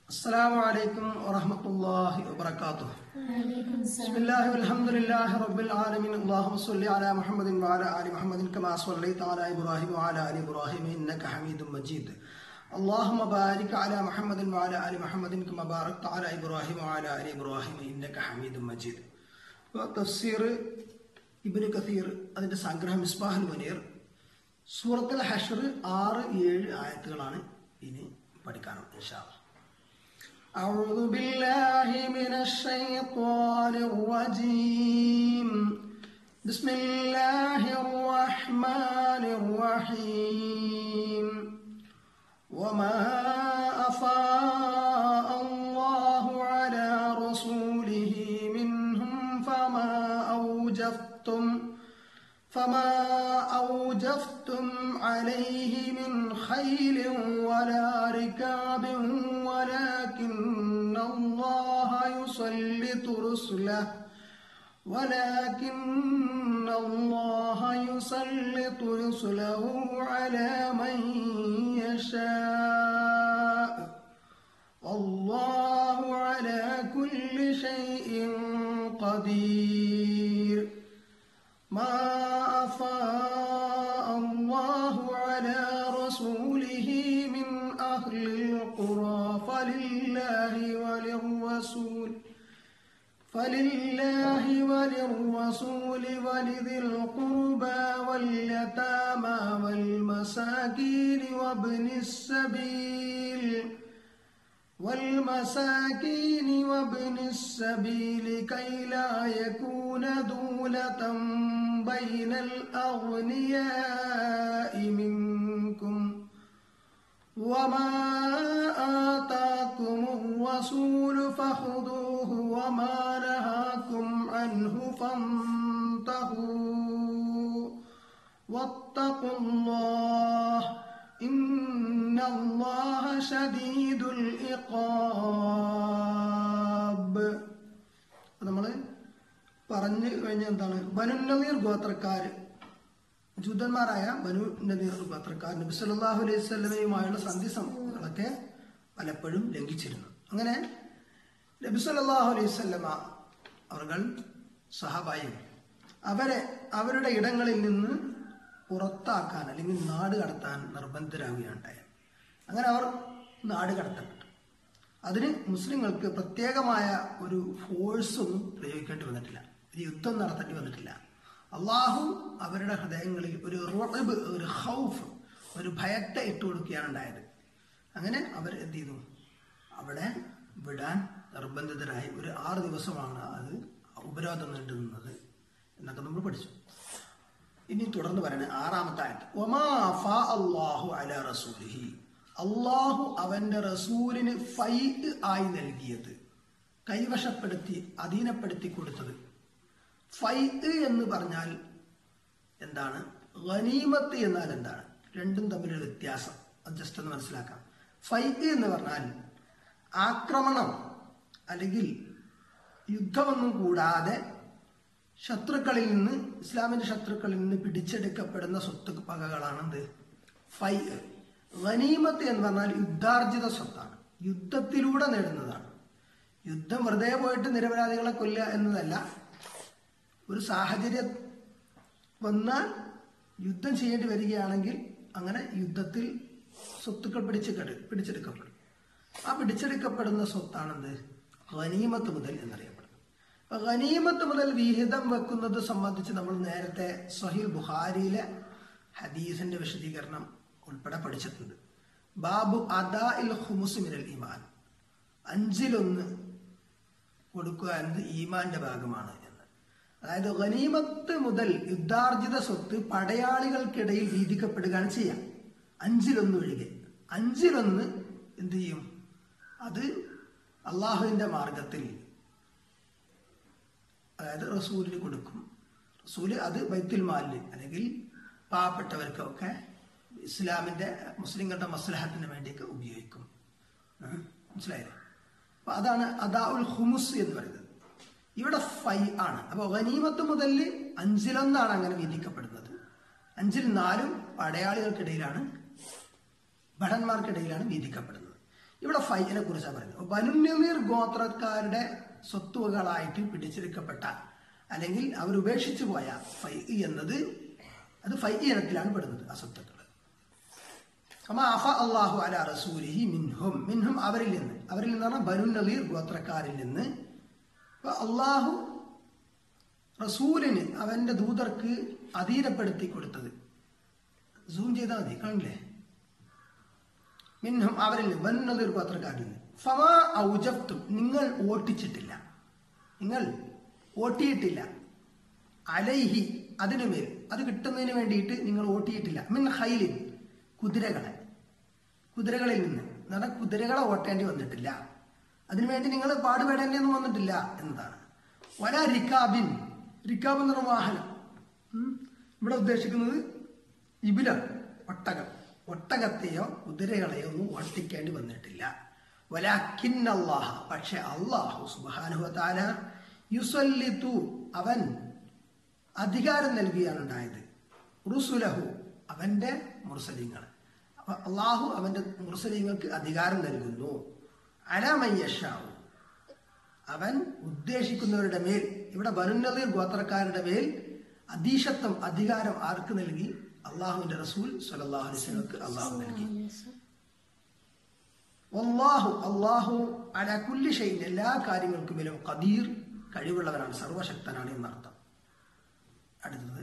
السلام عليكم ورحمة الله وبركاته بسم الله والحمد لله رب العالمين اللهم صل على محمد وعلى آل محمد كما صليت على إبراهيم وعلى آل إبراهيم إنك حميد مجيد اللهم بارك على محمد وعلى آل محمد كما باركت على إبراهيم وعلى آل إبراهيم إنك حميد مجيد തഫ്സീർ ഇബിന് കസീർ അതിന്റെ സംഗ്രഹം മിസ്ബാഹുൽ മുനീർ സൂറത്തുൽ ഹഷർ ആറ് ഏഴ് ആയത്തുകളാണ് ഇനി പഠിക്കാനുള്ളത് ഇൻഷാ അല്ലാ. أعوذ بالله من الشيطان الرجيم بسم الله الرحمن الرحيم وما أفاء الله على رسوله منهم فما أوجفتم فما أوجفتم عليه من خيل ولا ركاب ولكن الله يسلط رسله ولكن الله يسلط رسله على من يشاء والله على كل شيء قدير ما أفاء الله على رسوله من أهل القرى فلله وللرسول فلله وللرسول ولذي القربى واليتامى والمساكين وابن السبيل والمساكين وابن السبيل كي لا يكون دولة بين الأغنياء منكم وما آتاكم الرسول فخذوه وما نهاكم عنه فانتهوا واتقوا الله إن الله شديد العقاب നമ്മൾ പറഞ്ഞു കഴിഞ്ഞ എന്താണ് ബനുനീർ ഗോത്രക്കാര് ജൂതന്മാരായ ബനു നദീർ ഗോത്രക്കാർ നബി സല്ലല്ലാഹു അലൈഹി സ്വലമയുമായുള്ള സന്ധി സംഭവങ്ങളൊക്കെ പലപ്പോഴും ലംഘിച്ചിരുന്നു അങ്ങനെ നബി സല്ലല്ലാഹു അലൈഹി സ്വലമ അവർ സഹബായും അവരെ അവരുടെ ഇടങ്ങളിൽ നിന്ന് പുറത്താക്കാൻ അല്ലെങ്കിൽ നാട് കടത്താൻ നിർബന്ധരാകുകയുണ്ടായത് അങ്ങനെ അവർ നാട് കടത്തപ്പെട്ടു അതിന് മുസ്ലിങ്ങൾക്ക് പ്രത്യേകമായ ഒരു ഫോഴ്സൊന്നും പ്രയോഗിക്കേണ്ടി വന്നിട്ടില്ല ഒരു യുദ്ധം നടത്തേണ്ടി വന്നിട്ടില്ല അള്ളാഹു അവരുടെ ഹൃദയങ്ങളിൽ ഒരു റുഅബ്, ഒരു ഹൗഫ് ഒരു ഭയത്തെ ഇട്ട് കൊടുക്കുകയാണ് ഉണ്ടായത് അങ്ങനെ അവർ എന്ത് ചെയ്തു അവിടെ വിടാൻ നിർബന്ധിതരായി ഒരു ആറ് ദിവസമാണ് അത് ഉപരോധം നീണ്ടു നിന്നത് എന്നൊക്കെ നമ്മൾ പഠിച്ചു ഇനി തുടർന്ന് പറയുന്നത് ആറാമത്തെ ആയത്ത് ഒമാ ഫാ അല്ലാഹു അല റസൂലിഹി അള്ളാഹു അവന്റെ റസൂലിന് ഫൈ ആയി നൽകിയത് കൈവശപ്പെടുത്തി അധീനപ്പെടുത്തി കൊടുത്തത് ഫൈ എന്ന് പറഞ്ഞാൽ എന്താണ് ഗനീമത്ത് എന്നാൽ എന്താണ് രണ്ടും തമ്മിലൊരു വ്യത്യാസം അത് ജസ്റ്റ് ഒന്ന് മനസ്സിലാക്കാം ഫൈ എന്ന് പറഞ്ഞാൽ ആക്രമണം അല്ലെങ്കിൽ യുദ്ധമൊന്നും കൂടാതെ ശത്രുക്കളിൽ നിന്ന് ഇസ്ലാമിന്റെ ശത്രുക്കളിൽ നിന്ന് പിടിച്ചെടുക്കപ്പെടുന്ന സ്വത്ത് പകകളാണ് എന്ത് ഫൈ ഗനീമത്ത് എന്ന് പറഞ്ഞാൽ യുദ്ധാർജിത സ്വത്താണ് യുദ്ധത്തിലൂടെ നേടുന്നതാണ് യുദ്ധം വെറുതെ പോയിട്ട് നിരപരാധികളെ കൊല്ലുക എന്നതല്ല ഒരു സാഹചര്യം വന്നാൽ യുദ്ധം ചെയ്യേണ്ടി വരികയാണെങ്കിൽ അങ്ങനെ യുദ്ധത്തിൽ സ്വത്തുക്കൾ പിടിച്ചെടു പിടിച്ചെടുക്കപ്പെടും ആ പിടിച്ചെടുക്കപ്പെടുന്ന സ്വത്താണെന്ത് ഗനീമത്ത് മുതൽ എന്നറിയപ്പെടുന്നത് അപ്പൊ ഗനീമത്ത് മുതൽ വിഹിതം വെക്കുന്നത് സംബന്ധിച്ച് നമ്മൾ നേരത്തെ സഹീൽ ബുഖാരിയിലെ ഹദീസിന്റെ വിശദീകരണം ഉൾപ്പെടെ പഠിച്ചിട്ടുണ്ട് ബാബു അദാ ഇൽ ഹുമുസ് മിനൽ ഈമാൻ അഞ്ചിലൊന്ന് കൊടുക്കുക എന്നത് ഈമാന്റെ ഭാഗമാണ് എന്ന് അതായത് ഗനീമത്ത് മുതൽ യുദ്ധാർജിത സ്വത്ത് പടയാളികൾക്കിടയിൽ വീതിക്കപ്പെടുകയാണ് ചെയ്യാം അഞ്ചിലൊന്ന് ഒഴികെ അഞ്ചിലൊന്ന് എന്ത് ചെയ്യും അത് അള്ളാഹുവിന്റെ മാർഗത്തിൽ അതായത് റസൂലിന് കൊടുക്കും റസൂല് അത് ബൈത്തുൽ മാലിന് അല്ലെങ്കിൽ പാവപ്പെട്ടവർക്കൊക്കെ ഇസ്ലാമിന്റെ മുസ്ലിങ്ങളുടെ മസ്ലഹത്തിന് വേണ്ടിയൊക്കെ ഉപയോഗിക്കും ഉം. മനസ്സിലായില്ലേ അപ്പൊ അതാണ് അദാഉൽ ഹുമുസ് എന്ന് പറയുന്നത് ഇവിടെ ഫൈ ആണ് അപ്പോൾ ഗനീമത്ത് മുതൽ അഞ്ചിലൊന്നാണ് അങ്ങനെ വിധിക്കപ്പെടുന്നത് അഞ്ചിൽ നാലും പടയാളികൾക്കിടയിലാണ് ഭടന്മാർക്കിടയിലാണ് വിധിക്കപ്പെടുന്നത് ഇവിടെ ഫൈനെ കുറിച്ചാണ് പറയുന്നത് ബനുനീർ ഗോത്രക്കാരുടെ സ്വത്തുവകളായിട്ട് പിടിച്ചെടുക്കപ്പെട്ട അല്ലെങ്കിൽ അവർ ഉപേക്ഷിച്ചു പോയ ഫൈ എന്നത് അത് ഫൈ ഇനത്തിലാണ് പെടുന്നത് ആ സ്വത്തുക്കൾ അമ്മ അഫ അള്ളാഹു അല റസൂലിഹി മിൻഹും മിൻഹും അവരിൽ നിന്ന് അവരിൽ നിന്ന് പറഞ്ഞാൽ ബനു നദീർ ഗോത്രക്കാരിൽ നിന്ന് അപ്പൊ അള്ളാഹു റസൂലിന് അവന്റെ ദൂതർക്ക് അധീനപ്പെടുത്തി കൊടുത്തത് സൂം ചെയ്താൽ മതി കാണില്ലേ മിൻഹും അവരിൽ നിന്ന് ബനു നദീർ ഗോത്രക്കാരിൽ നിന്ന് ഫമാ ഔജബ്തും നിങ്ങൾ ഓട്ടിച്ചിട്ടില്ല നിങ്ങൾ ഓട്ടിയിട്ടില്ല അലൈഹി അതിനുമേൽ അത് കിട്ടുന്നതിന് വേണ്ടിയിട്ട് നിങ്ങൾ ഓട്ടിയിട്ടില്ല മിൻ ഹൈലിൻ കുതിരകളെ കുതിരകളിൽ നിന്ന് എന്ന് പറഞ്ഞാൽ കുതിരകളെ ഓട്ടേണ്ടി വന്നിട്ടില്ല അതിനുവേണ്ടി നിങ്ങൾ പാടുപെടേണ്ടിയൊന്നും വന്നിട്ടില്ല എന്നതാണ് വല റിക്കാബിൻ റിക്കാബ് എന്ന് പറഞ്ഞ വാഹനം ഉം. ഇവിടെ ഉദ്ദേശിക്കുന്നത് ഇബില ഒട്ടകം ഒട്ടകത്തെയോ കുതിരകളെയോ ഒന്നും ഓട്ടിക്കേണ്ടി വന്നിട്ടില്ല വലാഖിന്നല്ലാഹ പക്ഷെ അള്ളാഹു സുബാനുഹത്താല യുസല്ലിത്തു അവൻ അധികാരം നൽകുകയാണ് ഉണ്ടായത് റുസുലഹു അവന്റെ മുർസലിങ്ങൾ അപ്പൊ അള്ളാഹു അവന്റെ മുർസലിങ്ങൾക്ക് അധികാരം നൽകുന്നു അലമയ്യഷാവു അവൻ ഉദ്ദേശിക്കുന്നവരുടെ മേൽ ഇവിടെ ബനുനദീർ ഗോത്രക്കാരുടെ മേൽ അധീശത്വം അധികാരം ആർക്ക് നൽകി അള്ളാഹുവിന്റെ റസൂൽ സലല്ലാഹു അലിസ്ലമക്ക് അള്ളാഹു നൽകി വല്ലാഹു അള്ളാഹു അല കുല്ലി ഷൈൻ എല്ലാ കാര്യങ്ങൾക്കും മേലും ഖദീർ കഴിവുള്ളവനാണ് സർവശക്തനാണ് എന്നർത്ഥം അടുത്തത്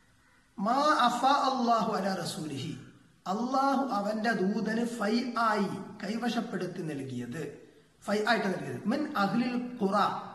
മാ അഫ അള്ളാഹു അല റസൂലിഹി അള്ളാഹു അവന്റെ ദൂതന് ഫൈ ആയി കൈവശപ്പെടുത്തി നൽകിയത് ഫൈ ആയിട്ട് നൽകിയത് മിൻ അഹ്ലിൽ ഖുറ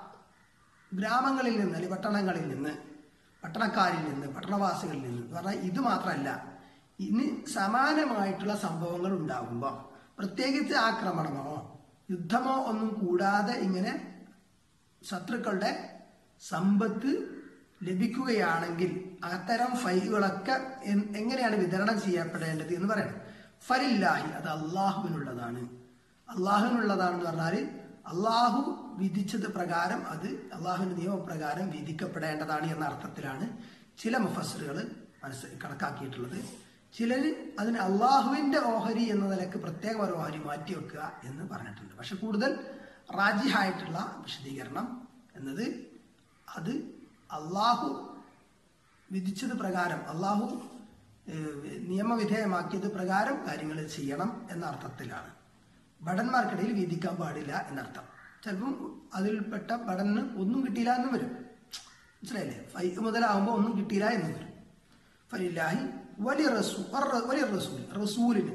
ഗ്രാമങ്ങളിൽ നിന്ന് അല്ലെങ്കിൽ പട്ടണങ്ങളിൽ നിന്ന് പട്ടണക്കാരിൽ നിന്ന് പട്ടണവാസികളിൽ നിന്ന് എന്ന് പറഞ്ഞാൽ ഇത് മാത്രമല്ല ഇനി സമാനമായിട്ടുള്ള സംഭവങ്ങൾ ഉണ്ടാകുമ്പോൾ പ്രത്യേകിച്ച് ആക്രമണമോ യുദ്ധമോ ഒന്നും കൂടാതെ ഇങ്ങനെ ശത്രുക്കളുടെ സമ്പത്ത് ലഭിക്കുകയാണെങ്കിൽ അത്തരം ഫൈലുകളൊക്കെ എൻ- എങ്ങനെയാണ് വിതരണം ചെയ്യപ്പെടേണ്ടത് എന്ന് പറയണം ഫലില്ലാഹി അത് അള്ളാഹുവിനുള്ളതാണ് അള്ളാഹുവിനുള്ളതാണെന്ന് പറഞ്ഞാൽ അള്ളാഹു വിധിച്ചത് പ്രകാരം അത് അള്ളാഹുവിന്റെ നിയമപ്രകാരം വിധിക്കപ്പെടേണ്ടതാണ് എന്ന അർത്ഥത്തിലാണ് ചില മുഫസറുകൾ മനസ്സ് കണക്കാക്കിയിട്ടുള്ളത് ചിലർ അതിന് അള്ളാഹുവിന്റെ ഓഹരി എന്ന നിലക്ക് പ്രത്യേക ഒരു ഓഹരി മാറ്റി വെക്കുക എന്ന് പറഞ്ഞിട്ടുണ്ട് പക്ഷെ കൂടുതൽ റാജിഹായിട്ടുള്ള വിശദീകരണം എന്നത് അത് അള്ളാഹു വിധിച്ചത് പ്രകാരം അള്ളാഹു ഏഹ്, നിയമവിധേയമാക്കിയത് പ്രകാരം കാര്യങ്ങൾ ചെയ്യണം എന്ന അർത്ഥത്തിലാണ് ഭടന്മാർക്കിടയിൽ വിധിക്കാൻ പാടില്ല എന്നർത്ഥം ചിലപ്പം അതിൽപ്പെട്ട ഭടന് ഒന്നും കിട്ടിയില്ല എന്ന് വരും മനസ്സിലായില്ലേ ഫൈ മുതലാകുമ്പോൾ ഒന്നും കിട്ടിയില്ല എന്ന് വരും ഫലില്ലാഹി വലിയ റസൂ വലിയ റസൂൽ റസൂലിന്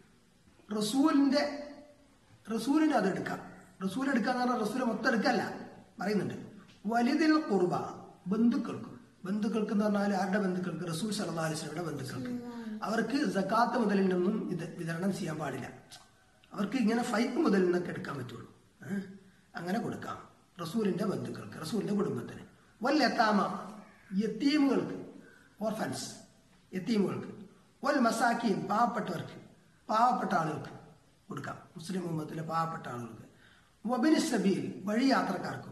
റസൂലിന്റെ റസൂലിന് അത് എടുക്കാം റസൂൽ എടുക്കാന്ന് പറഞ്ഞാൽ റസൂൽ മൊത്തം എടുക്കല്ല പറയുന്നുണ്ട് വലുതിൽ കുർബ ബന്ധുക്കൾക്കും ബന്ധുക്കൾക്ക് എന്ന് പറഞ്ഞാൽ ആരുടെ ബന്ധുക്കൾക്ക് റസൂൽ സല്ലല്ലാഹു അലൈഹി വസല്ലമയുടെ ബന്ധുക്കൾക്ക് അവർക്ക് സക്കാത്ത് മുതലിൽ നിന്നും ഇത് വിതരണം ചെയ്യാൻ പാടില്ല അവർക്ക് ഇങ്ങനെ ഫൈക്ക് മുതലിൽ നിന്നൊക്കെ എടുക്കാൻ പറ്റുള്ളൂ ഏഹ്? അങ്ങനെ കൊടുക്കാം റസൂലിന്റെ ബന്ധുക്കൾക്ക് റസൂലിന്റെ കുടുംബത്തിന് വൽ എത്താമ യത്തീമുകൾക്ക് ഓർഫൻസ് യത്തീമുകൾക്ക് വൽ മസാക്കീൻ പാവപ്പെട്ടവർക്ക് പാവപ്പെട്ട ആളുകൾക്ക് കൊടുക്കാം മുസ്ലിം ഉമ്മത്തിലെ പാവപ്പെട്ട ആളുകൾക്ക് വബിന് സബീൽ വഴി യാത്രക്കാർക്കും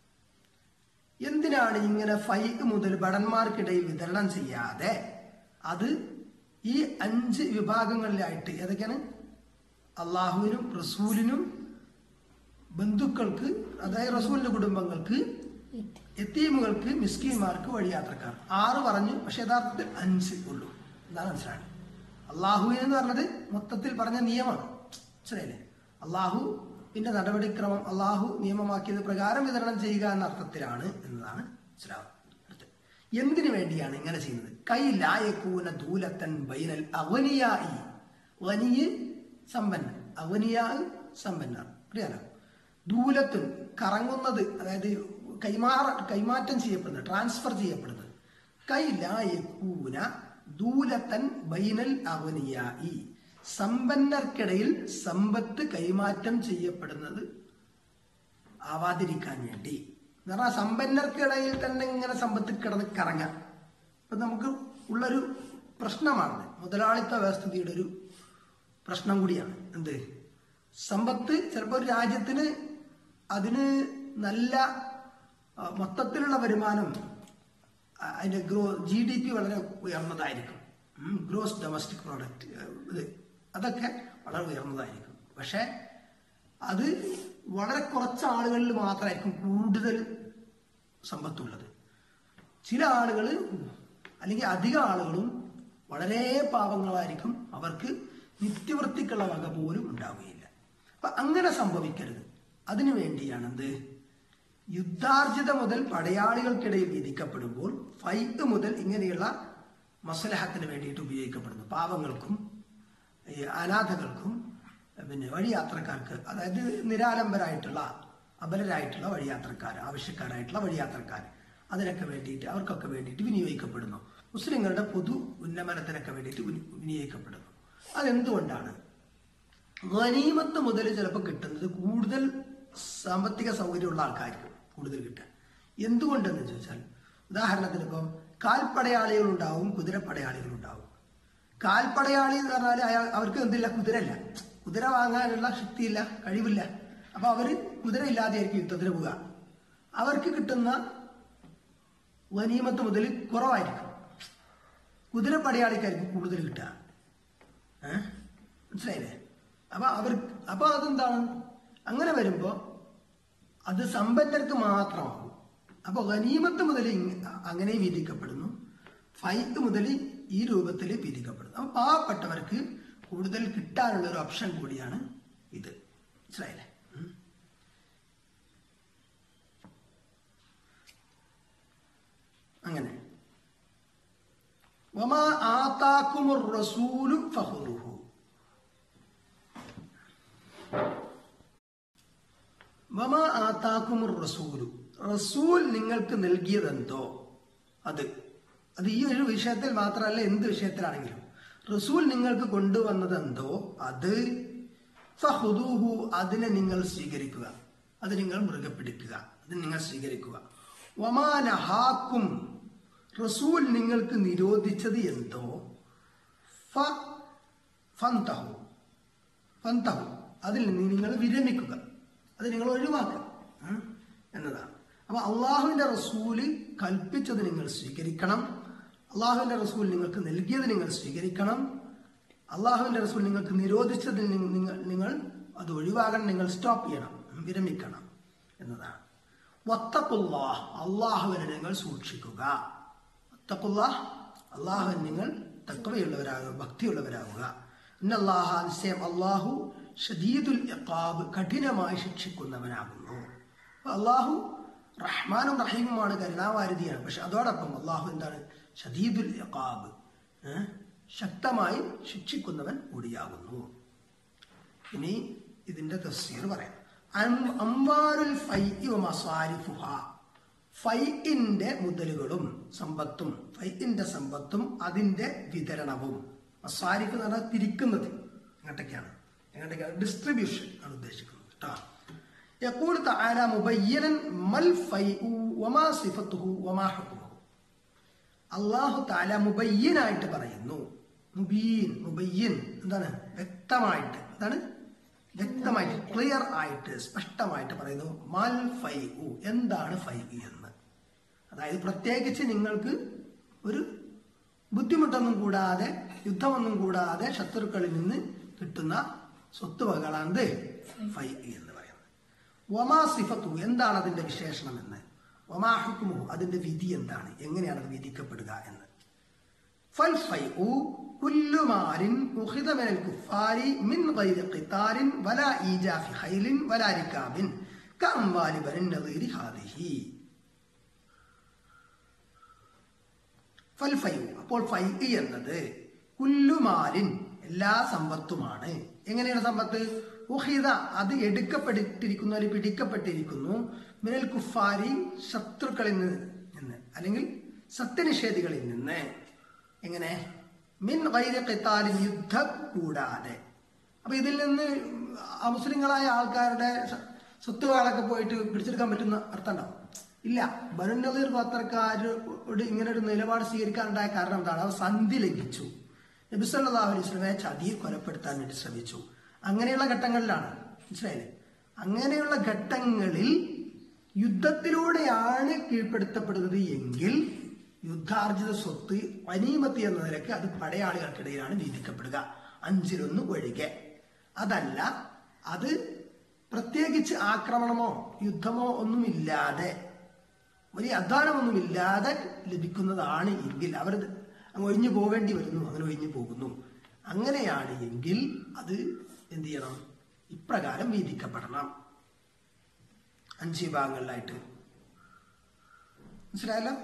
എന്തിനാണ് ഇങ്ങനെ ഫൈക്ക് മുതൽ ഭടന്മാർക്കിടയിൽ വിതരണം ചെയ്യാതെ അത് ഈ അഞ്ച് വിഭാഗങ്ങളിലായിട്ട് ഏതൊക്കെയാണ് അള്ളാഹുവിനും റസൂലിനും ബന്ധുക്കൾക്ക് അതായത് റസൂലിന്റെ കുടുംബങ്ങൾക്ക് എത്തീമുകൾക്ക് മിസ്കീന്മാർക്ക് വഴിയാത്രക്കാർ ആറ് പറഞ്ഞു പക്ഷെ യഥാർത്ഥത്തിൽ അഞ്ച് ഉള്ളൂ എന്താണ് മനസ്സിലായത് അള്ളാഹു എന്ന് പറഞ്ഞത് മൊത്തത്തിൽ പറഞ്ഞ നിയമമാണ് മനസ്സിലായില്ലേ അള്ളാഹു പിന്നെ നടപടിക്രമം അള്ളാഹു നിയമമാക്കിയത് പ്രകാരം വിതരണം ചെയ്യുക എന്ന അർത്ഥത്തിലാണ് എന്നതാണ് മനസ്സിലാവുന്നത് അടുത്ത്. എന്തിനു വേണ്ടിയാണ് ഇങ്ങനെ ചെയ്യുന്നത് കൈ ലായക്കൂന ദൂലത്തൻ ബൈനൽ അവനിയായി വനിയ് സമ്പന്നൻ അവനിയാ സമ്പന്നർ അറിയാലോ ദൂലത്തുൻ കറങ്ങുന്നത് അതായത് കൈമാറ കൈമാറ്റം ചെയ്യപ്പെടുന്നത് ട്രാൻസ്ഫർ ചെയ്യപ്പെടുന്നത് കൈ ലായക്കൂന ദൂലത്തൻ ബൈനൽ അവനിയായി സമ്പന്നർക്കിടയിൽ സമ്പത്ത് കൈമാറ്റം ചെയ്യപ്പെടുന്നത് ആവാതിരിക്കാൻ വേണ്ടി എന്ന് പറഞ്ഞാൽ സമ്പന്നർക്കിടയിൽ തന്നെ ഇങ്ങനെ സമ്പത്ത് കിടന്ന് കറങ്ങാം ഇപ്പൊ നമുക്ക് ഉള്ളൊരു പ്രശ്നമാണ് മുതലാളിത്ത വ്യവസ്ഥിതിയുടെ ഒരു പ്രശ്നം കൂടിയാണ് എന്ത് സമ്പത്ത് ചിലപ്പോൾ ഒരു രാജ്യത്തിന് അതിന് നല്ല ആ, മൊത്തത്തിലുള്ള വരുമാനം ആ, അതിന്റെ ഗ്രോ ജി ഡി പി വളരെ ഉയർന്നതായിരിക്കും ഗ്രോസ് ഡൊമസ്റ്റിക് പ്രോഡക്റ്റ് ഇത് അതൊക്കെ വളരെ ഉയർന്നതായിരിക്കും പക്ഷേ അത് വളരെ കുറച്ച് ആളുകളിൽ മാത്രമായിരിക്കും കൂടുതൽ സമ്പത്തുള്ളത് ചില ആളുകൾ അല്ലെങ്കിൽ അധികം ആളുകളും വളരെ പാവങ്ങളായിരിക്കും അവർക്ക് നിത്യവൃത്തിക്കുള്ള വക പോലും ഉണ്ടാവുകയില്ല അപ്പൊ അങ്ങനെ സംഭവിക്കരുത് അതിനു വേണ്ടിയാണ് എന്ത് യുദ്ധാർജിത മുതൽ പടയാളികൾക്കിടയിൽ വിധിക്കപ്പെടുമ്പോൾ ഫൈറ്റ് മുതൽ ഇങ്ങനെയുള്ള മസലഹത്തിന് വേണ്ടിയിട്ട് ഉപയോഗിക്കപ്പെടുന്നു പാവങ്ങൾക്കും ഈ അനാഥകൾക്കും പിന്നെ വഴിയാത്രക്കാർക്ക് അതായത് നിരാലംബരായിട്ടുള്ള അബലരായിട്ടുള്ള വഴിയാത്രക്കാർ ആവശ്യക്കാരായിട്ടുള്ള വഴിയാത്രക്കാർ അതിനൊക്കെ വേണ്ടിയിട്ട് അവർക്കൊക്കെ വേണ്ടിയിട്ട് വിനിയോഗിക്കപ്പെടുന്നു മുസ്ലിങ്ങളുടെ പൊതു ഉന്നമനത്തിനൊക്കെ വേണ്ടിയിട്ട് വിനി- വിനിയോഗിക്കപ്പെടുന്നു അതെന്തുകൊണ്ടാണ് ഗനീമത്ത് മുതൽ ചിലപ്പോൾ കിട്ടുന്നത് കൂടുതൽ സാമ്പത്തിക സൗകര്യമുള്ള ആൾക്കാർക്ക് കൂടുതൽ കിട്ടുക എന്തുകൊണ്ടെന്ന് ചോദിച്ചാൽ ഉദാഹരണത്തിന് ഇപ്പം കാൽപ്പടയാളികൾ ഉണ്ടാവും കുതിരപ്പടയാളികൾ ഉണ്ടാവും കാൽപ്പടയാളി എന്ന് പറഞ്ഞാൽ അയാൾ അവർക്ക് എന്തില്ല കുതിരല്ല കുതിര വാങ്ങാനുള്ള ശക്തിയില്ല കഴിവില്ല അപ്പൊ അവര് കുതിര ഇല്ലാതെയായിരിക്കും യുദ്ധത്തിന് പോവുക അവർക്ക് കിട്ടുന്ന വനീമത്ത് മുതൽ കുറവായിരിക്കും കുതിരപ്പടയാളിക്കായിരിക്കും കൂടുതൽ കിട്ടുക ഏഹ് മനസ്സിലായില്ലേ അപ്പൊ അവർ അപ്പൊ അതെന്താണ് അങ്ങനെ വരുമ്പോ അത് സമ്പന്നർക്ക് മാത്രമാകും അപ്പൊ ഗനീമത്ത് മുതൽ ഇങ്- അങ്ങനെ വിധിക്കപ്പെടുന്നു ഫൈത്ത് മുതൽ ഈ രൂപത്തിൽ വിധിക്കപ്പെടുന്നു അപ്പൊ പാവപ്പെട്ടവർക്ക് കൂടുതൽ കിട്ടാനുള്ള ഒരു ഓപ്ഷൻ കൂടിയാണ് ഇത് മനസ്സിലായില്ലേ ഉം. അങ്ങനെ വമാ ആതാക്കുമുർ റസൂലു ഫഖുദുഹു വമ ആതാക്കുമുർ റസൂലു റസൂൽ നിങ്ങൾക്ക് നൽകിയതെന്തോ അത് അത് ഈ ഒരു വിഷയത്തിൽ മാത്രമല്ല എന്ത് വിഷയത്തിലാണെങ്കിലും റസൂൽ നിങ്ങൾക്ക് കൊണ്ടുവന്നതെന്തോ അത് ഫഹുദൂഹു അതിനെ നിങ്ങൾ സ്വീകരിക്കുക അത് നിങ്ങൾ മുറുകെ പിടിക്കുക അത് നിങ്ങൾ സ്വീകരിക്കുക വമാനഹാക്കും റസൂൽ നിങ്ങൾക്ക് നിരോധിച്ചത് എന്തോ ഫ ഫന്തഹു ഫന്തഹു അതിൽ നിന്ന് നിങ്ങൾ വിരമിക്കുക അത് നിങ്ങൾ ഒഴിവാക്കുക ഉം, എന്നതാണ് അപ്പൊ അള്ളാഹുവിന്റെ റസൂല് കൽപ്പിച്ചത് നിങ്ങൾ സ്വീകരിക്കണം അള്ളാഹുവിന്റെ റസൂൽ നിങ്ങൾക്ക് നൽകിയത് നിങ്ങൾ സ്വീകരിക്കണം അള്ളാഹുവിന്റെ റസൂൽ നിങ്ങൾക്ക് നിരോധിച്ചത് നി- നിങ്ങൾ നിങ്ങൾ അത് ഒഴിവാകണം നിങ്ങൾ സ്റ്റോപ്പ് ചെയ്യണം വിരമിക്കണം എന്നതാണ് വത്തക്കുല്ലാഹ് അള്ളാഹുവിനെ നിങ്ങൾ സൂക്ഷിക്കുക വത്തക്കുല്ലാഹ് അള്ളാഹുവിന് നിങ്ങൾ തക്കവയുള്ളവരാകുക ഭക്തിയുള്ളവരാകുക ഇന്നല്ലാഹ നിശ്ചയം അള്ളാഹു ഷദീദുൽ ഇഖാബ് കഠിനമായി ശിക്ഷിക്കുന്നവനാകുന്നു അപ്പൊ അള്ളാഹു റഹ്മാനും റഹീമുമാണ് കരുണാവാരിധിയാണ് പക്ഷെ അതോടൊപ്പം അള്ളാഹു എന്താണ് ഷദീദുൽ ഇഖാബ് ഏ? ശക്തമായി ശിക്ഷിക്കുന്നവൻ കൂടിയാകുന്നു ഇനി ഇതിന്റെ തഫ്സീർ പറയാം അം- അംവാരുൽ ഫൈഇ വ മസാരിഫുഹ ഫൈഇന്റെ മുതലുകളും സമ്പത്തും ഫൈഇന്റെ സമ്പത്തും അതിന്റെ വിതരണവും മസാരിഫ് എന്ന് പറഞ്ഞാൽ തിരിക്കുന്നത് എങ്ങോട്ടൊക്കെയാണ് എങ്ങോട്ടൊക്കെയാണ് ഡിസ്ട്രിബ്യൂഷൻ ആണ് ഉദ്ദേശിക്കുന്നത് കേട്ടോ يقول تعالى مبينا ما الفيء وما صفته وما حكمه അള്ളാഹു താല മുബയ്യനായിട്ട് പറയുന്നു മുബീൻ മുബയ്യൻ എന്താണ് വ്യക്തമായിട്ട് എന്താണ് വ്യക്തമായിട്ട് ക്ലിയർ ആയിട്ട് സ്പഷ്ടമായിട്ട് പറയുന്നു മൽ ഫൈ ഉ എന്താണ് ഫൈ എന്ന് അതായത് പ്രത്യേകിച്ച് നിങ്ങൾക്ക് ഒരു ബുദ്ധിമുട്ടൊന്നും കൂടാതെ യുദ്ധമൊന്നും കൂടാതെ ശത്രുക്കളിൽ നിന്ന് കിട്ടുന്ന സ്വത്തുവകളാണ് ഫൈ എന്ന് പറയുന്നത് ഒമാ സിഫത്തു എന്താണ് അതിന്റെ വിശേഷണം എന്ന് ഒമാ ഹുക്കുമു അതിന്റെ വിധി എന്താണ് എങ്ങനെയാണ് അത് വിധിക്കപ്പെടുക എന്ന് فالفيء كل مال أخذ من الكفار من غير قتال ولا إيجاف خيل ولا ركاب كأموال بني النظير هذه ഫൽഫയു അപ്പോൾ ഫൈ എന്നത് കുല്ലുമാലിൻ എല്ലാ സമ്പത്തുമാണ് എങ്ങനെയാണ് സമ്പത്ത് ഉഹിത അത് എടുക്കപ്പെട്ടിരിക്കുന്നു അല്ലെങ്കിൽ പിടിക്കപ്പെട്ടിരിക്കുന്നു മിനൽ കുഫാരി ശത്രുക്കളിൽ നിന്ന് നിന്ന് അല്ലെങ്കിൽ സത്യനിഷേധികളിൽ നിന്ന് എങ്ങനെ മിൻ വൈര ഖിത്താലിൻ യുദ്ധം കൂടാതെ അപ്പൊ ഇതിൽ നിന്ന് ആ മുസ്ലിങ്ങളായ ആൾക്കാരുടെ സ- സ്വത്തുവകളൊക്കെ പോയിട്ട് പിടിച്ചെടുക്കാൻ പറ്റുന്ന അർത്ഥം ഉണ്ടാവും ഇല്ല ബനുനദീർ ഗോത്രക്കാരോട് ഇങ്ങനെ ഒരു നിലപാട് സ്വീകരിക്കാനുണ്ടായ കാരണം എന്താണ് അവർ സന്ധി ലംഘിച്ചു നബിസല്ലാഹു അലൈഹി സ്വലമെ ചതിയെ കൊലപ്പെടുത്താൻ വേണ്ടി ശ്രമിച്ചു അങ്ങനെയുള്ള ഘട്ടങ്ങളിലാണ് മനസ്സിലായില്ലേ അങ്ങനെയുള്ള ഘട്ടങ്ങളിൽ യുദ്ധത്തിലൂടെയാണ് കീഴ്പ്പെടുത്തപ്പെടുന്നത് എങ്കിൽ യുദ്ധാർജിത സ്വത്ത് അനീമത്തി എന്ന നിലയ്ക്ക് അത് പടയാളികൾക്കിടയിലാണ് വീതിക്കപ്പെടുക അഞ്ചിലൊന്ന് ഒഴികെ അതല്ല അത് പ്രത്യേകിച്ച് ആക്രമണമോ യുദ്ധമോ ഒന്നുമില്ലാതെ വലിയ അധ്വാനമൊന്നുമില്ലാതെ ലഭിക്കുന്നതാണ് എങ്കിൽ അവർ അങ്ങ് ഒഴിഞ്ഞു പോകേണ്ടി വരുന്നു അങ്ങനെ ഒഴിഞ്ഞു പോകുന്നു അങ്ങനെയാണ് എങ്കിൽ അത് എന്ത് ചെയ്യണം ഇപ്രകാരം വീതിക്കപ്പെടണം അഞ്ച് ഭാഗങ്ങളിലായിട്ട് മനസ്സിലായല്ലോ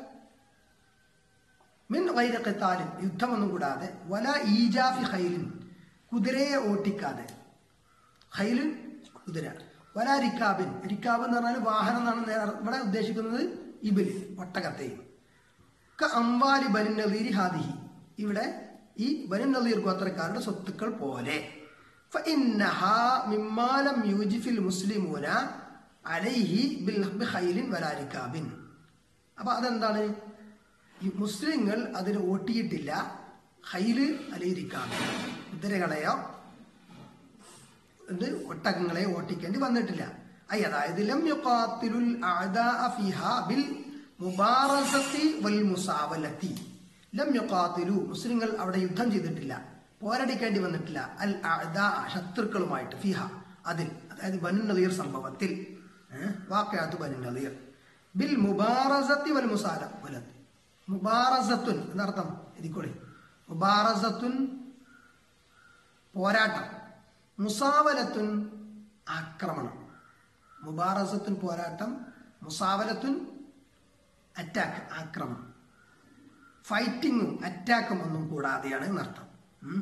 മിൻ വൈരക്കത്താലും യുദ്ധമൊന്നും കൂടാതെ വല ഈജാഫി ഹൈലിൻ കുതിരയെ ഓട്ടിക്കാതെ ഹൈലിൻ കുതിര വല റിക്കാബിൻ റിക്കാബ് എന്ന് പറഞ്ഞാൽ വാഹനം എന്നാണ് നേർ- ഇവിടെ ഉദ്ദേശിക്കുന്നത് ഇബിൽ ഒട്ടകത്തെയും ക അംവാലി ബനിൻ നദീരി ഹാദിഹി ഇവിടെ ഈ ബനിൻ നദീർ ഗോത്രക്കാരുടെ സ്വത്തുക്കൾ പോലെ فإنها مما لم يوجف المسلمون عليه بال- بخيل ولا ركاب അപ്പൊ അതെന്താണ് ഈ മുസ്ലിങ്ങൾ അതിന് ഓട്ടിയിട്ടില്ല ഹൈല് അലയിരിക്കാം കുതിരകളെയോ ഇത് ഒട്ടകങ്ങളെ ഓട്ടിക്കേണ്ടി വന്നിട്ടില്ല ഐ അതായത് ലം യുഖാത്തിലുൽ അഅദാഅ ഫിഹാ ബിൽ മുബാറസത്തി വൽ മുസാവലത്തി ലം യുഖാത്തിലു മുസ്ലിങ്ങൾ അവിടെ യുദ്ധം ചെയ്തിട്ടില്ല പോരടിക്കേണ്ടി വന്നിട്ടില്ല അൽ അഅദാ ശത്രുക്കളുമായിട്ട് ഫിഹ അതിൽ അതായത് ബനു നദീർ സംഭവത്തിൽ വാക്കയാത്ത് ബനു നദീർ ബിൽ മുബാറസത്തി വൽ മുസാല വലത്തി മുബാറസത്തുൻ എന്നർത്ഥം എതിക്കോളി മുബാറസത്തുൻ പോരാട്ടം മുസാവലത്തുൻ ആക്രമണം മുബാറസത്തുൻ പോരാട്ടം മുസാവലത്തുൻ അറ്റാക്ക് ആക്രമണം ഫൈറ്റിങ്ങും അറ്റാക്കും ഒന്നും കൂടാതെയാണ് എന്നർത്ഥം ഉം.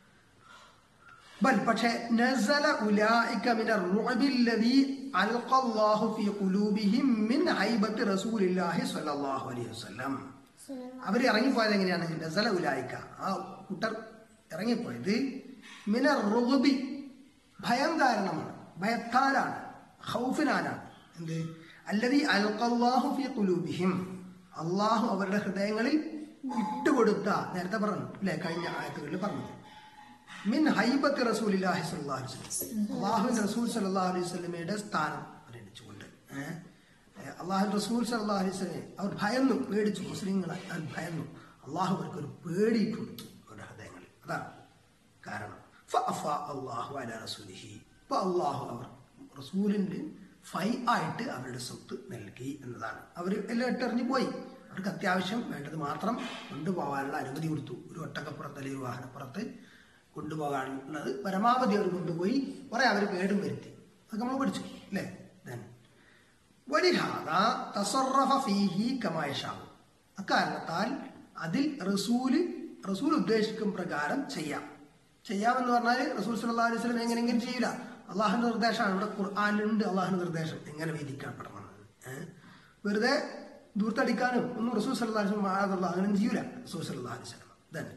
ബൽ പക്ഷേ നസല ഉലായിക മിന റുഅബില്ലദീ അൽഖല്ലാഹു ഫീ ഖുലൂബിഹിം മിൻ ഹൈബത്തി റസൂലില്ലാഹി സ്വല്ലല്ലാഹു അലൈഹി വസല്ലം അവർ ഇറങ്ങിപ്പോയത് എങ്ങനെയാണ് നസല ഉലായിക്ക ആ കൂട്ടർ ഇറങ്ങിപ്പോയത് മിന റുബി ഭയം കാരണമാണ് ഭയത്താലാണ് ഹൗഫിനാലാണ് എന്ത് അല്ലതി അൽഖല്ലാഹു ഫീ ഖുലൂബിഹിം അള്ളാഹു അവരുടെ ഹൃദയങ്ങളിൽ ഇട്ടുകൊടുത്ത നേരത്തെ പറഞ്ഞു അല്ലെ കഴിഞ്ഞ ആയത്തുകളിൽ പറഞ്ഞത് മിൻ ഹൈബത്ത് റസൂലില്ലാഹി സ്വല്ലല്ലാഹു അലൈഹി വസല്ലം അള്ളാഹുവിന്റെ റസൂൽ സല്ലല്ലാഹു അലൈഹി വസല്ലമയുടെ സ്ഥാനം പരിഗണിച്ചുകൊണ്ട് ഏഹ് അള്ളാഹു റസൂൽ സല്ലല്ലാഹു അലൈഹി വസല്ലമയെ അവർ ഭയന്നു പേടിച്ചു മുസ്ലിങ്ങളെ അവർ ഭയന്നു അള്ളാഹു അവർക്ക് ഒരു പേടിയിട്ട് കൊടുത്തു അവരുടെ ഹൃദയങ്ങളിൽ അതാണ് കാരണം ഫഅഫ അള്ളാഹു അല റസൂലിഹി ഇപ്പൊ അള്ളാഹു അവർ റസൂലിന്റെ ഫൈ ആയിട്ട് അവരുടെ സ്വത്ത് നൽകി എന്നതാണ് അവർ എല്ലാം ഇട്ടെറിഞ്ഞു പോയി അവർക്ക് അത്യാവശ്യം വേണ്ടത് മാത്രം കൊണ്ടുപോകാനുള്ള അനുമതി കൊടുത്തു ഒരു ഒട്ടക്കപ്പുറത്ത് അല്ലെങ്കിൽ ഒരു വാഹനപ്പുറത്ത് കൊണ്ടുപോകാനുള്ളത് പരമാവധി അവർ കൊണ്ടുപോയി കുറെ അവർ കേടും വരുത്തി അതൊക്കെ നമ്മൾ പഠിച്ചു അല്ലേ Then, വലിഹാദ തസറഫ ഫീഹി കമായഷാവും അക്കാരണത്താൽ അതിൽ റസൂല് റസൂൽ ഉദ്ദേശിക്കും പ്രകാരം ചെയ്യാം ചെയ്യാമെന്ന് പറഞ്ഞാൽ റസൂൽ സല്ലല്ലാഹു അലൈഹി വസല്ലം എങ്ങനെയെങ്കിലും ചെയ്യില്ല അള്ളാഹുന്റെ നിർദ്ദേശമാണ് ഇവിടെ ഖുർആാനിലുണ്ട് അള്ളാഹുന്റെ നിർദ്ദേശം എങ്ങനെ വിധിക്കപ്പെടണം ഏഹ് വെറുതെ ദൂർത്തടിക്കാനും ഒന്നും റസൂൽ സല്ലല്ലാഹു അലൈഹി വസല്ലം ആകാതുള്ള അങ്ങനെ ചെയ്യൂല റസൂൽ സല്ലല്ലാഹു അലൈഹി വസല്ലം തന്നെ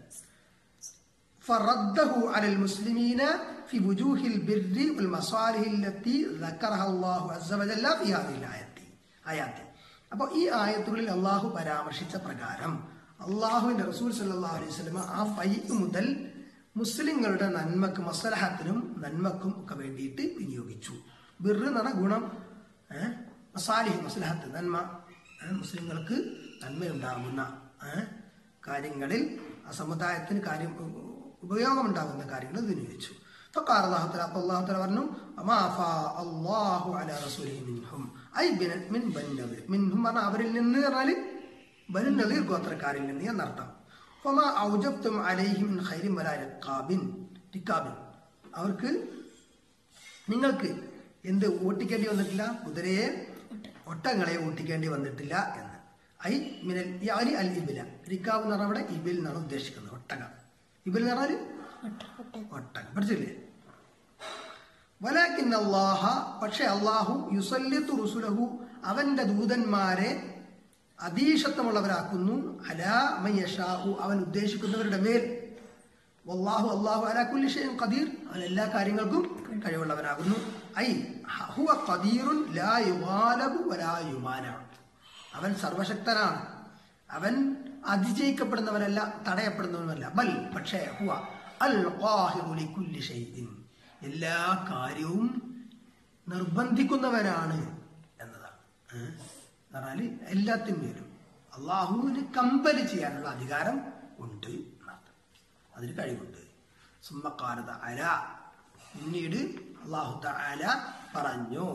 فرده على المسلمين في وجوه البر والمصالح التي ذكرها الله عز وجل في هذه الآية آيات അപ്പോൾ ഈ ആയത്തുകളിൽ അള്ളാഹു പരാമർശിച്ച പ്രകാരം അള്ളാഹുവിന്റെ റസൂൽ സല്ലല്ലാഹു അലൈഹി വസല്ലമ ആ ഫൈ മുതൽ മുസ്ലിങ്ങളുടെ നന്മക്ക് മസ്ലഹത്തിനും നന്മക്കും ഒക്കെ വേണ്ടിയിട്ട് വിനിയോഗിച്ചു ബിർ എന്ന് പറഞ്ഞ ഗുണം ഏഹ് മസാലിഹ് മസ്ലഹത്ത് നന്മ ഏഹ് മുസ്ലിങ്ങൾക്ക് നന്മയുണ്ടാകുന്ന ഏഹ് കാര്യങ്ങളിൽ ആ സമുദായത്തിന് കാര്യം ഉപയോഗമുണ്ടാകുന്ന കാര്യങ്ങൾ വിനിയോഗിച്ചു فقال الله تعالى അപ്പോൾ അള്ളാഹു തആല പറഞ്ഞു അമാ ഫാ അല്ലാഹു അലാ റസൂലിഹി മിൻഹും ഐ ബിൻ മിൻ ബനി നദീർ മിൻഹും പറഞ്ഞാൽ അവരിൽ നിന്ന് പറഞ്ഞാൽ ബനു നദീർ ഗോത്രക്കാരിൽ നിന്ന് എന്നർത്ഥം ഫമാ ഔജബ്തും അലൈഹി മിൻ ഖൈരിൻ വലാ റിഖാബിൻ റിഖാബിൻ അവർക്ക് നിങ്ങൾക്ക് എന്ത് ഓട്ടിക്കേണ്ടി വന്നിട്ടില്ല കുതിരയെ ഒട്ടങ്ങളെ ഓട്ടിക്കേണ്ടി വന്നിട്ടില്ല എന്ന് ഐ മിനൽ യാലി അൽ ഇബില റിക്കാബ് എന്ന് പറഞ്ഞാൽ അവിടെ ഇബിൽ എന്നാണ് ഉദ്ദേശിക്കുന്നത് ഒട്ടകം ഇബിൽ എന്ന് പറഞ്ഞാൽ ഒട്ടകം പഠിച്ചില്ലേ വലാക്കിൻ അള്ളാഹ പക്ഷെ അള്ളാഹു യുസല്ലിത്തു റുസുലഹു അവന്റെ ദൂതന്മാരെ അധീശത്വമുള്ളവരാക്കുന്നു അലാ മയ്യഷാഹു അവൻ ഉദ്ദേശിക്കുന്നവരുടെ മേൽ വല്ലാഹു അല്ലാഹു അലാ കുല്ലി ഷൈഇൻ ഖദീർ അവൻ എല്ലാ കാര്യങ്ങൾക്കും കഴിവുള്ളവനാകുന്നു ഐ ഹുവ ഖദീറുൻ ലാ യുഗാലബു വലാ യുമാന അവൻ സർവശക്തനാണ് അവൻ അതിജയിക്കപ്പെടുന്നവനല്ല തടയപ്പെടുന്നവനല്ല ബൽ പക്ഷേ ഹുവ അൽ ഖാഹിറു ലികുല്ലി ഷൈഇൻ എല്ലാ കാര്യവും നിർബന്ധിക്കുന്നവനാണ് എന്നതാണ് ഏഹ്? എന്ന് പറഞ്ഞാല് എല്ലാത്തിന്മേലും അള്ളാഹുവിന് കമ്പല് ചെയ്യാനുള്ള അധികാരം ഉണ്ട് എന്നർത്ഥം അതിന് കഴിവുണ്ട് സുമ്മക്കാരത അല പിന്നീട് അള്ളാഹു തആല പറഞ്ഞു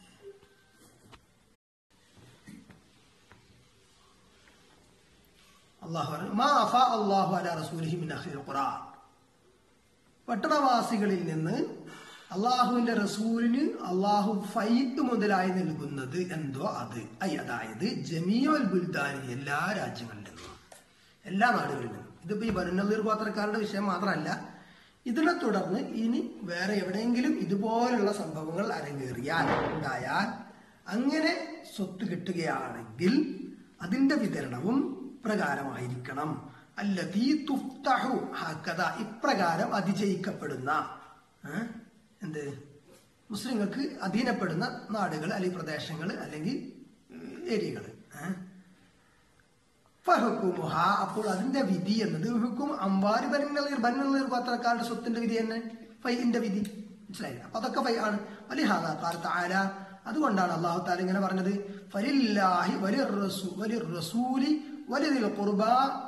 അള്ളാഹു പറഞ്ഞു മാ അഫാ അള്ളാഹു അല റസൂലിഹി മിൻ അഹ്ലിൽ ഖുറാ പട്ടണവാസികളിൽ നിന്ന് അള്ളാഹുവിന്റെ റസൂലിന് അള്ളാഹു ഫൈത്ത് മുതലായി നൽകുന്നത് എന്തോ അത് ഐ അതായത് ജമീഅൽ ബുൽദാനി എല്ലാ രാജ്യങ്ങളിൽ നിന്നും എല്ലാ നാടുകളിൽ നിന്നും ഇതിപ്പോ ഈ ബനുനീർ ഗോത്രക്കാരുടെ വിഷയം മാത്രമല്ല ഇതിനെ തുടർന്ന് ഇനി വേറെ എവിടെയെങ്കിലും ഇതുപോലുള്ള സംഭവങ്ങൾ അരങ്ങേറിയാൽ ഉണ്ടായാൽ അങ്ങനെ സ്വത്ത് കിട്ടുകയാണെങ്കിൽ അതിന്റെ വിതരണവും പ്രകാരമായിരിക്കണം അല്ലതീ തുഫ്തഹു ഹക്കഥ ഇപ്രകാരം അതിജയിക്കപ്പെടുന്ന ഏ? എന്ത് മുസ്ലിങ്ങൾക്ക് അധീനപ്പെടുന്ന നാടുകൾ അല്ലെങ്കിൽ പ്രദേശങ്ങൾ അല്ലെങ്കിൽ ഏരിയകൾ ഫഹുക്കുമുഹ അപ്പോൾ അതിന്റെ വിധി എന്നത് ഹുക്കും അമ്പാരി ബനുനീർ ബനുനീർ ഗോത്രക്കാരുടെ സ്വത്തിന്റെ വിധി തന്നെ ഫൈന്റെ വിധി മനസ്സിലായില്ല അപ്പൊ അതൊക്കെ ഫൈ ആണ് വലിഹാദ കാലത്ത് ആല അതുകൊണ്ടാണ് അള്ളാഹു താല ഇങ്ങനെ പറഞ്ഞത് ഫലില്ലാഹി വലി റസൂ വലി റസൂലി വലിതിൽ ഖുർബ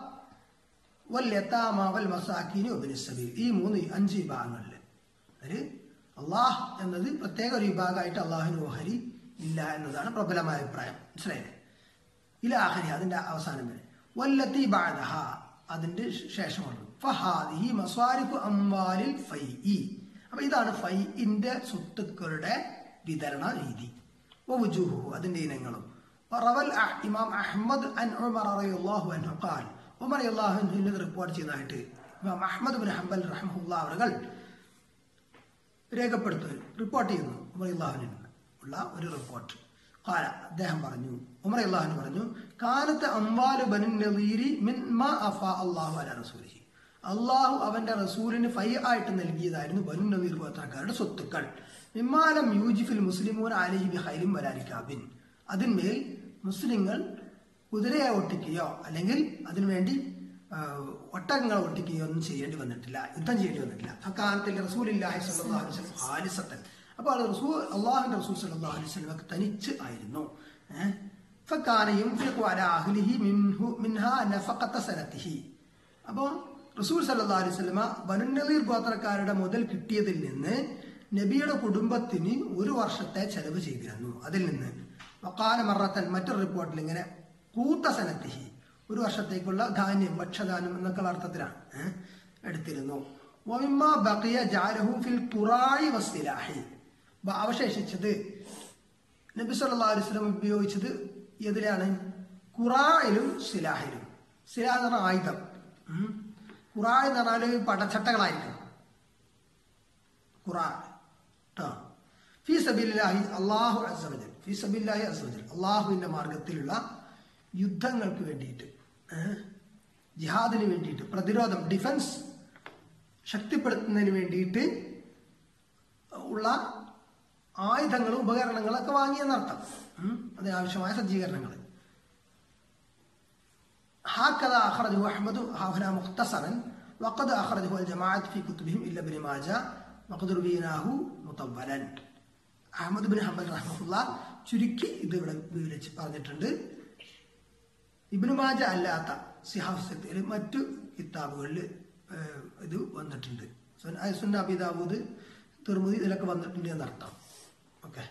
വല്യത്താമ വൽ മസാക്കിനി ഒബിനി സബീൽ ഈ മൂന്ന് അഞ്ച് വിഭാഗങ്ങളിൽ അതിൽ അള്ളാഹ് എന്നത് പ്രത്യേക ഒരു വിഭാഗമായിട്ട് അള്ളാഹുവിന് ഓഹരി ഇല്ല എന്നതാണ് പ്രബലമായ അഭിപ്രായം മനസ്സിലായില്ലേ ഇലാഹരി അതിന്റെ അവസാനം വരെ വല്ലത്തി ബാദഹ അതിന്റെ ശേഷമുള്ളത് ഫഹാദിഹി മസ്വാരിഖു അംവാലിൽ ഫൈഇ അപ്പൊ ഇതാണ് ഫൈഇന്റെ സ്വത്തുക്കളുടെ വിതരണ രീതി വവുജൂഹു അതിന്റെ ഇനങ്ങളും റവൽ അഹ് ഇമാം അഹ്മദ് അൻ ഉമർ റളിയല്ലാഹു അൻഹു ഖാൽ ഉമർ റളിയല്ലാഹു അൻഹു റിപ്പോർട്ട് ചെയ്തതായിട്ട് ഇമാം അഹ്മദ് ബിൻ ഹംബൽ റഹ്മഹുല്ലാ അവர்கள் രേഖപ്പെടുത്തുന്നു റിപ്പോർട്ട് ചെയ്യുന്നു ഉമർ അള്ളാഹുവിന് ഉള്ള ഒരു റിപ്പോർട്ട് കാല അദ്ദേഹം പറഞ്ഞു ഉമർ അള്ളാഹുന് പറഞ്ഞു കാലത്ത് അംവാലു ബനു നദീരി മിൻ മാ അഫാ അള്ളാഹു അല റസൂലിഹി അള്ളാഹു അവന്റെ റസൂലിന് ഫൈ ആയിട്ട് നൽകിയതായിരുന്നു ബനു നദീർ ഗോത്രക്കാരുടെ സ്വത്തുക്കൾ മിമ്മാലം യൂജിഫിൽ മുസ്ലിമൂൻ അലഹി ബി ഹൈലിം വരാരിക്കാബിൻ അതിന്മേൽ മുസ്ലിങ്ങൾ കുതിരയെ ഒട്ടിക്കുകയോ അല്ലെങ്കിൽ അതിനുവേണ്ടി ആ, ഒട്ടകങ്ങളെ ഒട്ടിക്കുകയോ ഒന്നും ചെയ്യേണ്ടി വന്നിട്ടില്ല യുദ്ധം ചെയ്യേണ്ടി വന്നിട്ടില്ല അക്കാലത്തിൽ റസൂലില്ലാഹി സ്വല്ലല്ലാഹു അലൈഹി വസല്ലം ഹാലിസത്തൻ അപ്പോൾ അത് റസൂൽ അള്ളാഹുവിന്റെ റസൂൽ സല്ലല്ലാഹു അലൈഹി വസല്ലം തനിച്ച് ആയിരുന്നു ഏഹ് فكان ينفق على أهله منه منها نفقة سنته അപ്പോൾ റസൂൽ സല്ലല്ലാഹു അലൈഹി വസല്ലമ ബനുനദീർ ഗോത്രക്കാരുടെ മുതൽ കിട്ടിയതിൽ നിന്ന് നബിയുടെ കുടുംബത്തിന് ഒരു വർഷത്തെ ചെലവ് ചെയ്തിരുന്നു അതിൽ നിന്ന് വക്കാല മറത്തൻ മറ്റൊരു റിപ്പോർട്ടിൽ ഇങ്ങനെ കൂത്ത സനത്തിഹി ഒരു വർഷത്തേക്കുള്ള ധാന്യം ഭക്ഷ്യധാന്യം എന്നൊക്കെയുള്ള അർത്ഥത്തിലാണ് ഏഹ്, എടുത്തിരുന്നു വമിമ്മ ബഖിയ ജാലഹു ഫിൽ ഖുറായി വസ്തിലാഹി ബ- അവശേഷിച്ചത് നബി സല്ലല്ലാഹു അലൈഹി വസല്ലം ഉപയോഗിച്ചത് എതിലാണ് ഖുറായിലും സിലാഹിലും സിലാഹ് എന്ന് പറഞ്ഞാൽ ആയുധം ഉം. ഖുറാ എന്ന് പറഞ്ഞാൽ പടച്ചട്ടകളായിരിക്കും ഖുറാ ട്ടോ ഫി സബില്ലാഹി അള്ളാഹു അസവജൽ ഫി സബില്ലാഹി അസവജൽ അള്ളാഹുവിന്റെ മാർഗത്തിലുള്ള യുദ്ധങ്ങൾക്ക് വേണ്ടിയിട്ട് ഏഹ്, ജിഹാദിന് വേണ്ടിയിട്ട് പ്രതിരോധം ഡിഫൻസ് ശക്തിപ്പെടുത്തുന്നതിന് വേണ്ടിയിട്ട് ഉള്ള ആയുധങ്ങളും ഉപകരണങ്ങളൊക്കെ വാങ്ങിയെന്നർത്ഥം ഉം. അതിനാവശ്യമായ സജ്ജീകരണങ്ങൾ هكذا أخرجه أحمد ها هنا مختصرا وقد أخرجه الجماعة في كتبهم إلا ابن ماجه وقد رويناه مطولا അഹമ്മദ് ബിൻ ഹംബൽ റഹ്മുല്ല ചുരുക്കി ഇത് ഇവിടെ വിവരിച്ച് പറഞ്ഞിട്ടുണ്ട് ഇബ്നു മാജ അല്ലാത്ത സിഹാഫത്തിൽ മറ്റു കിതാബുകളിൽ ഏഹ്, ഇത് വന്നിട്ടുണ്ട് സുന്ന- അത് സുന്ന അബിദാബൂദ് തിർമുദി ഇതിലൊക്കെ വന്നിട്ടുണ്ട് എന്നർത്ഥം ഓക്കെ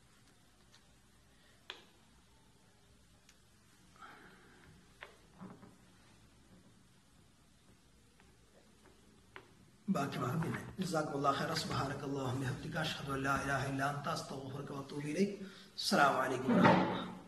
ബാക്കി ഭാഗം പിന്നെ ജസാക്കുമുല്ലാഹ് ഖൈറ സുബ്ഹാനക്കല്ലാഹുമ്മ ബിഹംദിക അഷ്ഹദു അൻ ലാ ഇലാഹ ഇല്ല അൻത അസ്തഗ്ഫിറുക വഅത്തൂബു ഇലൈക് അസ്സലാമു അലൈക്കും വറഹ്മത്തുള്ളാഹി